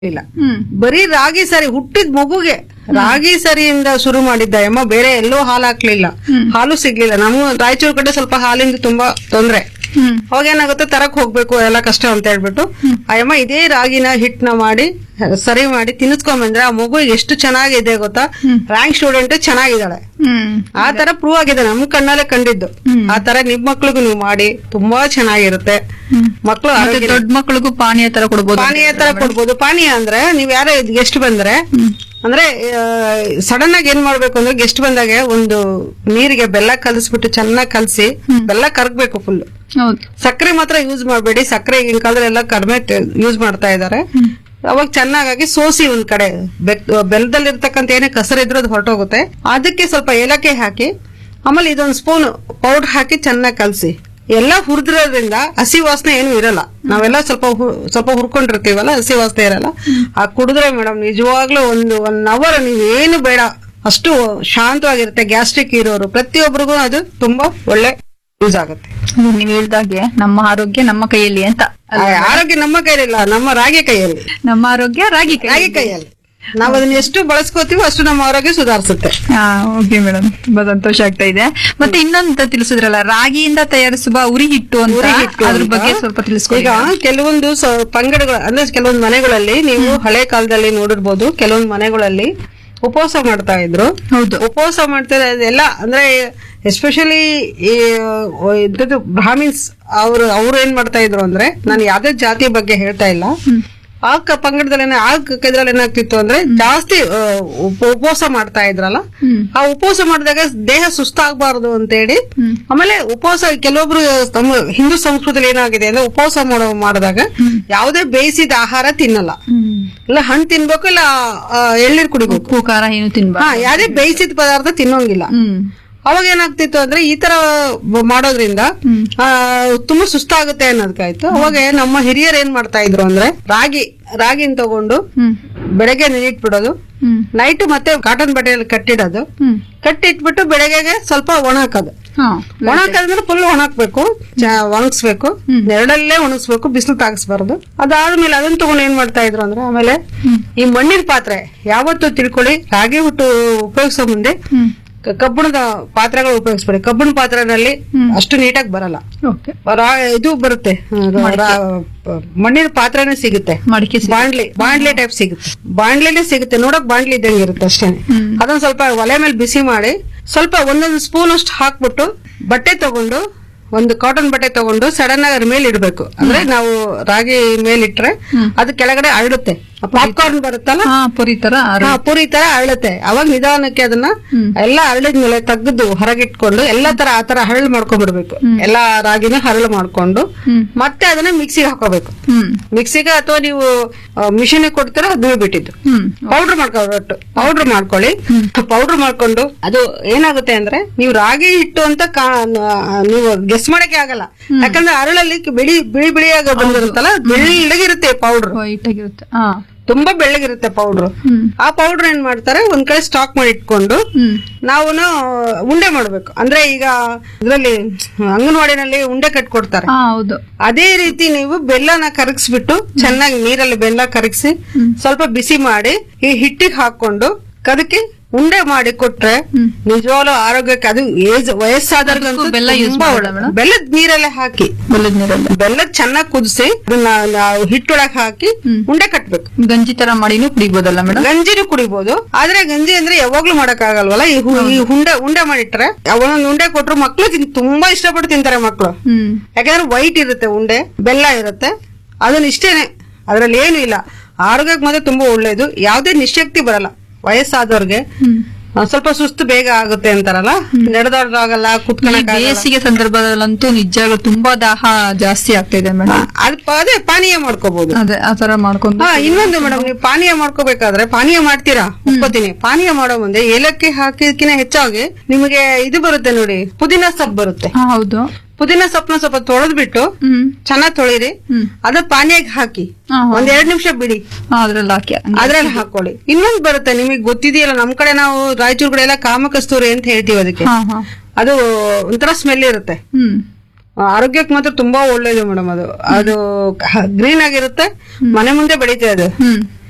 ಇಲ್ಲ ಹ್ಮ್ ಬರೀ ರಾಗಿ ಸರಿ ಹುಟ್ಟಿದ ಮಗುಗೆ ರಾಗಿ ಸರಿಯಿಂದ ಶುರು ಮಾಡಿದ್ದ ಅಮ್ಮ ಬೇರೆ ಎಲ್ಲೂ ಹಾಲು ಹಾಕ್ಲಿಲ್ಲ ಹಾಲು ಸಿಗ್ಲಿಲ್ಲ ನಮ್ಮ ರಾಯಚೂರು ಕಡೆ ಸ್ವಲ್ಪ ಹಾಲಿಂದ ತುಂಬಾ ತೊಂದ್ರೆ ಹ್ಮ್ ಅವಾಗ ಏನಾಗುತ್ತೆ ತರಕ್ ಹೋಗ್ಬೇಕು ಎಲ್ಲ ಕಷ್ಟ ಅಂತ ಹೇಳ್ಬಿಟ್ಟು ಅಯ್ಯಮ್ಮ ಇದೇ ರಾಗಿನ ಹಿಟ್ನ ಮಾಡಿ ಸರಿ ಮಾಡಿ ತಿನ್ನಿಸ್ಕೊಂಬಂದ್ರೆ ಆ ಮಗು ಎಷ್ಟು ಚೆನ್ನಾಗಿದೆ ಗೊತ್ತಾ ರ್ಯಾಂಕ್ ಸ್ಟೂಡೆಂಟ್ ಚೆನ್ನಾಗಿದ್ದಾಳೆ ಹ್ಮ್ ಆ ತರ ಪ್ರೂವ್ ಆಗಿದೆ ನಮ್ ಕಣ್ಣಲ್ಲೇ ಕಂಡಿದ್ದು ಆ ತರ ನಿಮ್ ಮಕ್ಳಿಗೂ ನೀವು ಮಾಡಿ ತುಂಬಾ ಚೆನ್ನಾಗಿರುತ್ತೆ ಮಕ್ಳು ಮತ್ತೆ ಆರೋಗ್ಯ ದೊಡ್ಡ ಮಕ್ಕಳಿಗೂ ಪಾನೀಯ ತರ ಕೊಡ್ಬೋದು ಪಾನೀಯ ತರ ಕೊಡ್ಬೋದು ಪಾನೀಯ ಅಂದ್ರೆ ನೀವ್ ಯಾರೋ ಗೆಸ್ಟ್ ಬಂದ್ರೆ ಅಂದ್ರೆ ಸಡನ್ ಆಗಿ ಏನ್ ಮಾಡ್ಬೇಕು ಅಂದ್ರೆ ಗೆಸ್ಟ್ ಬಂದಾಗ ಒಂದು ನೀರಿಗೆ ಬೆಲ್ಲ ಕಲಸ್ಬಿಟ್ಟು ಚೆನ್ನಾಗಿ ಕಲಸಿ ಬೆಲ್ಲ ಕರಗ್ಬೇಕು ಫುಲ್ ಹೌದು ಸಕ್ಕರೆ ಮಾತ್ರ ಯೂಸ್ ಮಾಡಬೇಡಿ ಸಕ್ಕರೆ ಈಗಿನ ಕಾಲದಲ್ಲಿ ಎಲ್ಲ ಕಡಿಮೆ ಯೂಸ್ ಮಾಡ್ತಾ ಇದ್ದಾರೆ ಅವಾಗ ಚೆನ್ನಾಗಾಗಿ ಸೋಸಿ ಒಂದ್ ಕಡೆ ಬೆಲ್ಲದಲ್ಲಿರ್ತಕ್ಕಂಥ ಏನೇ ಕಸರಿದ್ರು ಅದು ಹೊರಟೋಗುತ್ತೆ ಅದಕ್ಕೆ ಸ್ವಲ್ಪ ಏಲಕ್ಕಿ ಹಾಕಿ ಆಮೇಲೆ ಇದೊಂದು ಸ್ಪೂನ್ ಪೌಡರ್ ಹಾಕಿ ಚೆನ್ನಾಗಿ ಕಲಸಿ ಎಲ್ಲ ಹುರಿದಿರೋದ್ರಿಂದ ಹಸಿ ವಾಸನೆ ಏನು ಇರಲ್ಲ ನಾವೆಲ್ಲ ಸ್ವಲ್ಪ ಹು- ಸ್ವಲ್ಪ ಹುರ್ಕೊಂಡಿರ್ತೀವಲ್ಲ ಹಸಿ ವಾಸನೆ ಇರಲ್ಲ ಆ ಕುಡಿದ್ರೆ ಮೇಡಮ್ ನಿಜವಾಗ್ಲೂ ಒಂದು ಒನ್ ಅವರ್ ನೀವು ಏನು ಬೇಡ ಅಷ್ಟು ಶಾಂತವಾಗಿರುತ್ತೆ ಗ್ಯಾಸ್ಟ್ರಿಕ್ ಇರೋರು ಪ್ರತಿಯೊಬ್ಬರಿಗೂ ಅದು ತುಂಬಾ ಒಳ್ಳೆ ಯೂಸ್ ಆಗುತ್ತೆ ನೀವ್ ಹೇಳ್ದಾಗೆ ನಮ್ಮ ಆರೋಗ್ಯ ನಮ್ಮ ಕೈಯಲ್ಲಿ ಅಂತ ಆ, ಆರೋಗ್ಯ ನಮ್ಮ ಕೈಲಿಲ್ಲ ನಮ್ಮ ರಾಗಿ ಕೈಯಲ್ಲಿ ನಮ್ಮ ಆರೋಗ್ಯ ರಾಗಿ ಕೈ ರಾಗಿ ಕೈಯಲ್ಲಿ ನಾವು ಅದನ್ನ ಎಷ್ಟು ಬಳಸ್ಕೋತೀವೋ ಅಷ್ಟು ನಮ್ಮ ಆರೋಗ್ಯ ಸುಧಾರಿಸುತ್ತೆ ಹಾ ಓಕೆ ಮೇಡಮ್ ತುಂಬಾ ಸಂತೋಷ ಆಗ್ತಾ ಇದೆ ಮತ್ತೆ ಇನ್ನೊಂದು ತಿಳಿಸಿದ್ರಲ್ಲ ರಾಗಿಯಿಂದ ತಯಾರಿಸುವ ಉರಿ ಹಿಟ್ಟು ಅಂತ ಉರಿ ಹಿಟ್ಟು ಅದ್ರ ಅಂತ. ಬಗ್ಗೆ ಸ್ವಲ್ಪ ತಿಳಿಸ್ಕೊಡಿ ಈಗ ಕೆಲವೊಂದು ಸ- ಪಂಗಡಗಳು ಅಂದ್ರೆ ಕೆಲವೊಂದು ಮನೆಗಳಲ್ಲಿ ನೀವು ಹಳೆ ಕಾಲದಲ್ಲಿ ನೋಡಿರ್ಬೋದು ಕೆಲವೊಂದು ಮನೆಗಳಲ್ಲಿ ಉಪವಾಸ ಮಾಡ್ತಾ ಇದ್ರು ಹೌದು ಉಪವಾಸ ಮಾಡ್ತಾರೆ ಅದೆಲ್ಲ ಅಂದ್ರೆ ಎಸ್ಪೆಷಲಿ ಈ ಇದ್ದದ್ದು ಬ್ರಾಹ್ಮಿನ್ಸ್ ಅವರು ಅವ್ರು ಏನ್ ಮಾಡ್ತಾ ಇದ್ರು ಅಂದ್ರೆ ನಾನು ಯಾವ್ದೇ ಜಾತಿ ಬಗ್ಗೆ ಹೇಳ್ತಾ ಇಲ್ಲ ಆ ಕ- ಪಂಗಡದಲ್ಲಿ ಏನ- ಆ ಕ- ಇದ್ರಲ್ಲಿ ಏನಾಗ್ತಿತ್ತು ಅಂದ್ರೆ ಜಾಸ್ತಿ ಆ, ಉಪ- ಉಪವಾಸ ಮಾಡ್ತಾ ಇದ್ರಲ್ಲ ಹ್ಮ್. ಆ ಉಪವಾಸ ಮಾಡಿದಾಗ ದೇಹ ಸುಸ್ತಾಗಬಾರದು ಅಂತೇಳಿ ಆಮೇಲೆ ಉಪವಾಸ ಕೆಲವೊಬ್ರು ನಮ್ಮ ಹಿಂದೂ ಸಂಸ್ಕೃತಿಯಲ್ಲಿ ಏನಾಗಿದೆ ಅಂದ್ರೆ ಉಪವಾಸ ಮಾಡೋ ಮಾಡಿದಾಗ ಯಾವುದೇ ಬೇಯಿಸಿದ ಆಹಾರ ತಿನ್ನಲ್ಲ ಹ್ಮ್ ಇಲ್ಲ ಹಣ್ಣು ತಿನ್ಬೇಕು ಇಲ್ಲ ಆ, ಎಳ್ನೀರ್ ಕುಡಿಬೇಕು ಉಪ್ಪು ಖಾರ ಏನು ತಿನ್ಬಾ ಹಾ ಯಾವ್ದೇ ಬೇಯಿಸಿದ ಪದಾರ್ಥ ತಿನ್ನೋಂಗಿಲ್ಲ ಹ್ಮ್ ಅವಾಗ ಏನಾಗ್ತಿತ್ತು ಅಂದ್ರೆ ಈ ತರ ಬ- ಮಾಡೋದ್ರಿಂದ ಆ, ತುಂಬಾ ಸುಸ್ತಾಗುತ್ತೆ ಅನ್ನೋದಕ್ಕಾಯ್ತು ಅವಾಗ ನಮ್ಮ ಹಿರಿಯರು ಏನ್ ಮಾಡ್ತಾ ಇದ್ರು ಅಂದ್ರೆ ರಾಗಿ ರಾಗಿನ ತಗೊಂಡು ಹ್ಮ್ ಬೆಳಗ್ಗೆ ನೆನಿಟ್ಬಿಡೋದು ಹ್ಮ್ ನೈಟ್ ಮತ್ತೆ ಕಾಟನ್ ಬಟ್ಟೆಯಲ್ಲಿ ಕಟ್ಟಿಡೋದು ಹ್ಮ್ ಕಟ್ಟಿಟ್ಬಿಟ್ಟು ಬೆಳಗ್ಗೆಗೆ ಸ್ವಲ್ಪ ಒಣ ಹಾಕೋದು ಹಾ ಒಣ ಹಾಕೋದ್ರೆ ಫುಲ್ ಒಣಾಕ್ಬೇಕು ಒಣಗಿಸ್ಬೇಕು ನೆರಳಲ್ಲೇ ಒಣಗಿಸ್ಬೇಕು ಬಿಸಿಲು ತಾಗಿಸ್ಬಾರ್ದು ಅದಾದ್ಮೇಲೆ ಅದನ್ನ ತಗೊಂಡು ಏನ್ ಮಾಡ್ತಾ ಇದ್ರು ಅಂದ್ರೆ ಆಮೇಲೆ ಈ ಮಣ್ಣಿನ ಪಾತ್ರೆ ಯಾವತ್ತೂ ತಿಳ್ಕೊಳ್ಳಿ ರಾಗಿ ಹುಟ್ಟು ಉಪಯೋಗಿಸೋ ಮುಂದೆ ಹ್ಮ್ ಕ- ಕಬ್ಬಿಣದ ಪಾತ್ರೆಗಳು ಉಪಯೋಗಿಸ್ಬೇಡಿ ಕಬ್ಬಿಣ ಪಾತ್ರೆನಲ್ಲಿ ಅಷ್ಟು ನೀಟಾಗಿ ಬರಲ್ಲ ಓಕೆ ರಾ- ಇದು ಬರುತ್ತೆ ರಾ- ರಾ- ಮಣ್ಣಿನ ಪಾತ್ರೆನೇ ಸಿಗುತ್ತೆ ಮಡಿಕೆ ಸಿ- ಬಾಂಡ್ಲಿ ಬಾಂಡ್ಲಿ ಟೈಪ್ ಸಿಗುತ್ತೆ ಬಾಂಡ್ಲಿನೇ ಸಿಗುತ್ತೆ ನೋಡಕ್ ಬಾಂಡ್ಲಿ ಇದ್ದಂಗೆ ಇರುತ್ತೆ ಅಷ್ಟೇನೆ ಅದನ್ನ ಸ್ವಲ್ಪ ಒಲೆ ಮೇಲೆ ಬಿಸಿ ಮಾಡಿ ಸ್ವಲ್ಪ ಒಂದೊಂದು ಸ್ಪೂನ್ ಅಷ್ಟು ಹಾಕ್ಬಿಟ್ಟು ಬಟ್ಟೆ ತಗೊಂಡು ಒಂದು ಕಾಟನ್ ಬಟ್ಟೆ ತಗೊಂಡು ಸಡನ್ ಆಗಿ ಅದ್ರ ಮೇಲೆ ಇಡ್ಬೇಕು ಅಂದ್ರೆ ನಾವು ರಾಗಿ ಮೇಲಿಟ್ರೆ ಅದು ಕೆಳಗಡೆ ಅರಳುತ್ತೆ ಪಾಪ್ಕಾರ್ನ್ ಬರುತ್ತಲ್ಲ ಹಾ ಪುರಿ ತರ ಅರ- ಹಾ ಪೂರಿ ತರ ಅರಳುತ್ತೆ ಅವಾಗ ನಿಧಾನಕ್ಕೆ ಅದನ್ನ ಎಲ್ಲ ಅರಳಿದ್ಮೇಲೆ ತೆಗೆದು ಹೊರಗಿಟ್ಕೊಂಡು ಎಲ್ಲಾ ತರ ಆ ತರ ಹರಳು ಮಾಡ್ಕೊಂಡ್ಬಿಡ್ಬೇಕು ಎಲ್ಲಾ ರಾಗಿನ ಹರಳು ಮಾಡ್ಕೊಂಡು ಹ್ಮ್. ಮತ್ತೆ ಅದನ್ನ ಮಿಕ್ಸಿಗೆ ಹಾಕೋಬೇಕು ಹ್ಮ್ ಮಿಕ್ಸಿಗೆ ಅಥವಾ ನೀವು ಮಿಷಿನ್ ಕೊಡ್ತೀರಾ ಅದು ಬಿಟ್ಟಿದ್ದು ಹ್ಮ್ ಪೌಡರ್ ಮಾಡ್ಕೊಟ್ಟು ಪೌಡರ್ ಮಾಡ್ಕೊಳ್ಳಿ ಪೌಡರ್ ಮಾಡ್ಕೊಂಡು ಅದು ಏನಾಗುತ್ತೆ ಅಂದ್ರೆ ನೀವು ರಾಗಿ ಹಿಟ್ಟು ಅಂತ ಕಾ- ನ- ನೀವು ಗೆಸ್ ಮಾಡಕ್ಕೆ ಆಗಲ್ಲ ಯಾಕಂದ್ರೆ ಅರಳಲ್ಲಿ ಬಿಳಿ ಬಿಳಿ ಬಿಳಿಯಾಗ ಬಂದಿರುತ್ತಲ್ಲ ಬೆಳ್ಳಗಿರುತ್ತೆ ಪೌಡರ್ ವೈಟ್ ಆಗಿರುತ್ತೆ ಹಾ ತುಂಬಾ ಬೆಳ್ಳಗಿರುತ್ತೆ ಪೌಡರ್ ಹ್ಮ್ ಆ ಪೌಡರ್ ಏನ್ ಮಾಡ್ತಾರೆ ಒಂದ್ ಕಡೆ ಸ್ಟಾಕ್ ಮಾಡಿ ಇಟ್ಕೊಂಡು ಹ್ಮ್ ನಾವು ಉಂಡೆ ಮಾಡ್ಬೇಕು ಅಂದ್ರೆ ಈಗ ಇದ್ರಲ್ಲಿ ಅಂಗನವಾಡಿನಲ್ಲಿ ಉಂಡೆ ಕಟ್ಕೊಡ್ತಾರೆ ಹಾ ಹೌದು ಅದೇ ರೀತಿ ನೀವು ಬೆಲ್ಲನ ಕರಗಿಸ್ಬಿಟ್ಟು ಚೆನ್ನಾಗಿ ನೀರಲ್ಲಿ ಬೆಲ್ಲ ಕರಗಿಸಿ ಸ್ವಲ್ಪ ಬಿಸಿ ಮಾಡಿ ಈ ಹಿಟ್ಟಿಗೆ ಹಾಕೊಂಡು ಅದಕ್ಕೆ ಉಂಡೆ ಮಾಡಿ ಕೊಟ್ರೆ ನಿಜವಾಗ್ಲೂ ಆರೋಗ್ಯಕ್ಕೆ ಅದು ಏಜ್ ವಯಸ್ಸಾದವ್ರಿಗಂತೂ ಅದಕ್ಕೂ ಬೆಲ್ಲ use ತುಂಬಾ ಮಾಡೋದಾ ಒಳ್ಳೆದು. ಮೇಡಮ್? ಬೆಲ್ಲದ ನೀರಲ್ಲೇ ಹಾಕಿ ಬೆಲ್ಲದ ನೀರಲ್ಲಿ ಬೆಲ್ಲ ಚೆನ್ನಾಗಿ ಕುದಿಸಿ ಅದನ್ನ ನಾವು ಹಿಟ್ಟೊಳಗೆ ಹಾಕಿ ಉಂಡೆ ಕಟ್ಬೇಕು ಗಂಜಿ ತರ ಮಾಡಿನೂ ಕುಡಿಬೋದಲ್ಲ ಮೇಡಮ್ ಗಂಜಿನೂ ಕುಡಿಬಹುದು ಆದ್ರೆ ಗಂಜಿ ಅಂದ್ರೆ ಯಾವಾಗ್ಲೂ ಮಾಡಕ್ ಆಗಲ್ವಲ್ಲ ಈ ಹು- ಈ ಉಂಡೆ ಉಂಡೆ ಮಾಡಿಟ್ರೆ ಒಂದೊಂದು ಉಂಡೆ ಕೊಟ್ರು ಮಕ್ಳು ತಿನ್- ತುಂಬಾ ಇಷ್ಟಪಟ್ಟು ತಿಂತಾರೆ ಮಕ್ಳು ಹ್ಮ್ ಯಾಕಂದ್ರೆ ವೈಟ್ ಇರುತ್ತೆ ಉಂಡೆ ಬೆಲ್ಲ ಇರುತ್ತೆ ಅದನ್ನ ಇಷ್ಟೇನೆ ಅದ್ರಲ್ಲಿ ಏನು ಇಲ್ಲ ಆರೋಗ್ಯಕ್ಕೆ ಮಾತ್ರ ತುಂಬಾ ಒಳ್ಳೇದು ಯಾವುದೇ ನಿಶಕ್ತಿ ಬರಲ್ಲ ವಯಸ್ಸಾದವ್ರಿಗೆ ಹ್ಮ್ ಆ, ಸ್ವಲ್ಪ ಸುಸ್ತು ಬೇಗ ಆಗುತ್ತೆ ಅಂತಾರಲ್ಲ ನಡೆದಾಡೋದಾಗಲ್ಲ ಈ ಕುತ್ಕೊಳಕ್ ಬೇಸಿಗೆ ಸಂದರ್ಭದಲ್ಲಂತೂ ನಿಜವಾಗ್ಲೂ ತುಂಬಾ ದಾಹ ಜಾಸ್ತಿ ಆಗ್ತಾ ಇದೆ ಮೇಡಮ್ ಅದೇ ಪಾನೀಯ ಮಾಡ್ಕೋಬಹುದು ಅದೇ ಆ ತರ ಮಾಡ್ಕೊಂಡು ಹಾ ಇನ್ನೊಂದು ಮೇಡಮ್ ನೀವು ಪಾನೀಯ ಮಾಡ್ಕೋಬೇಕಾದ್ರೆ ಪಾನೀಯ ಮಾಡ್ತೀರಾ ಒಪ್ಕೋತೀನಿ ಪಾನೀಯ ಮಾಡೋ ಮುಂದೆ ಏಲಕ್ಕಿ ಹಾಕಿದ್ಕಿನ ಹೆಚ್ಚಾಗಿ ನಿಮಗೆ ಇದು ಬರುತ್ತೆ ನೋಡಿ ಪುದೀನ ಸೊಪ್ಪು ಬರುತ್ತೆ ಹಾ ಹೌದು ಪುದೀನ ಸೊಪ್ಪನ್ನ ಸ್ವಲ್ಪ ತೊಳೆದ್ಬಿಟ್ಟು ಹ್ಮ್ ಚೆನ್ನಾಗಿ ತೊಳಿರಿ ಹ್ಮ್ ಅದ ಪಾನೀಯಕ್ಕೆ ಹಾಕಿ ಹಾ, ಹಾ. ಒಂದ್ ಎರಡ್ ನಿಮಿಷ ಬಿಡಿ ಹಾ, ಅದ್ರಲ್ಲಿ ಹಾಕಿ ಅದ್ರಲ್ಲಿ ಹಾಕೊಳ್ಳಿ ಇನ್ನೊಂದ್ ಬರುತ್ತೆ ನಿಮಗೆ ಗೊತ್ತಿದೆಯಲ್ಲ ನಮ್ ಕಡೆ ನಾವು ರಾಯಚೂರ್ ಕಡೆ ಎಲ್ಲ ಕಾಮಕಸ್ತೂರಿ ಅಂತ ಹೇಳ್ತೀವಿ ಅದಕ್ಕೆ ಹಾ ಹಾ ಅದು ಒಂಥರ ಸ್ಮೆಲ್ ಇರುತ್ತೆ ಹ್ಮ್ ಆರೋಗ್ಯಕ್ಕೆ ಮಾತ್ರ ತುಂಬಾ ಒಳ್ಳೇದು ಮೇಡಮ್ ಅದು ಅದು ಗ್ರೀನ್ ಆಗಿರುತ್ತೆ ಮನೆ ಮುಂದೆ ಬೆಳೀತೆ ಅದು ಹ್ಮ್